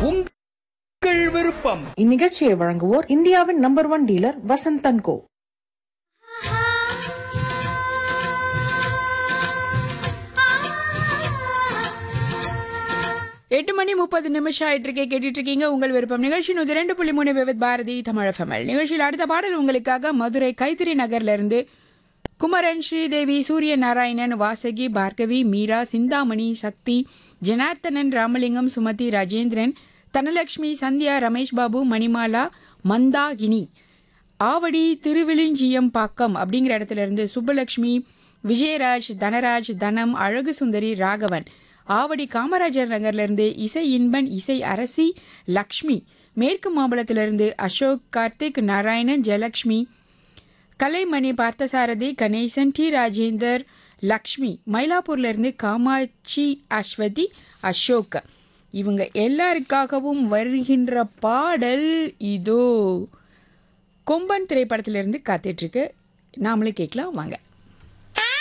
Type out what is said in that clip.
உங்கள் விருப்பம் இந்நிகழ்ச்சியை வழங்குவோர் இந்தியாவின் number one dealer Vasanthan co எட்டு மணி முப்பது நிமிஷம் ஆயிட்டு இருக்கே கேட்டுட்டு இருக்கீங்க உங்கள் விருப்பம் நிகழ்ச்சி நூத்தி ரெண்டு புள்ளி மூணு விவத் பாரதி தமிழ் ஃபெமல் நிகழ்ச்சியில் அடுத்த பாடல் உங்களுக்காக மதுரை கைத்திரி நகர்ல இருந்து குமரன் ஸ்ரீதேவி சூரிய நாராயணன் வாசகி பார்கவி மீரா சிந்தாமணி சக்தி ஜனார்த்தனன் ராமலிங்கம் சுமதி ராஜேந்திரன் தனலட்சுமி சந்தியா ரமேஷ் பாபு மணிமாலா மந்தாகினி ஆவடி திருவிழிஞ்சியம் பாக்கம் அப்படிங்கிற இடத்துல இருந்து சுப்புலட்சுமி விஜயராஜ் தனராஜ் தனம் அழகு சுந்தரி ராகவன் ஆவடி காமராஜர் நகர்ல இருந்து இசை இன்பன் இசை அரசி லக்ஷ்மி மேற்கு மாம்பலத்திலிருந்து அசோக் கார்த்திக் நாராயணன் ஜெயலக்ஷ்மி கலைமணி பார்த்தசாரதி கணேசன் டி ராஜேந்தர் லக்ஷ்மி மயிலாப்பூர்ல இருந்து காமாட்சி அஸ்வதி அசோக் இவங்க எல்லாருக்காகவும் வருகின்ற பாடல் இதோ கொம்பன் திரைப்படத்திலிருந்து காத்துட்டு இருக்கு நாமளே கேட்கலாம் வாங்க